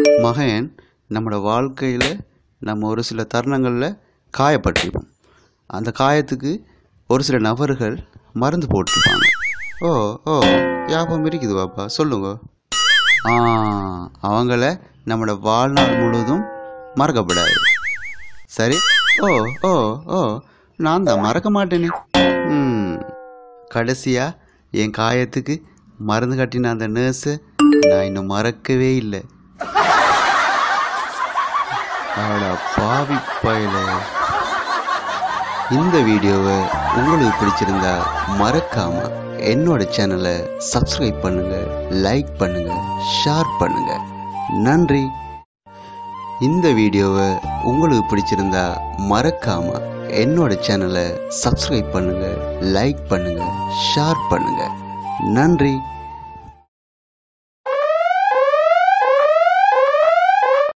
மகன் நம்மளோட வாழ்க்கையில் நம்ம ஒரு சில தருணங்களில் காயப்பட்டிருப்போம் அந்த காயத்துக்கு ஒரு சில நபர்கள் மருந்து போட்டிருப்பாங்க ஓ ஓ ஞாபகம் இருக்குது பாப்பா சொல்லுங்க ஆ அவங்கள நம்மளோட வாழ்நாள் முழுவதும் மறக்கப்படாது சரி ஓ ஓ ஓ நான் தான் மறக்க மாட்டேனே ம் கடைசியாக என் காயத்துக்கு மருந்து கட்டின அந்த நர்ஸை நான் இன்னும் மறக்கவே இல்லை அட பாவி பயல இந்த வீடியோவை உங்களுக்கு பிடிச்சிருந்தா மறக்காம என்னோட சேனலை சப்ஸ்கிரைப் பண்ணுங்க லைக் பண்ணுங்க ஷேர் பண்ணுங்க நன்றி இந்த வீடியோவை உங்களுக்கு பிடிச்சிருந்தா மறக்காம என்னோட சேனலை சப்ஸ்கிரைப் பண்ணுங்க லைக் பண்ணுங்க ஷேர் பண்ணுங்க நன்றி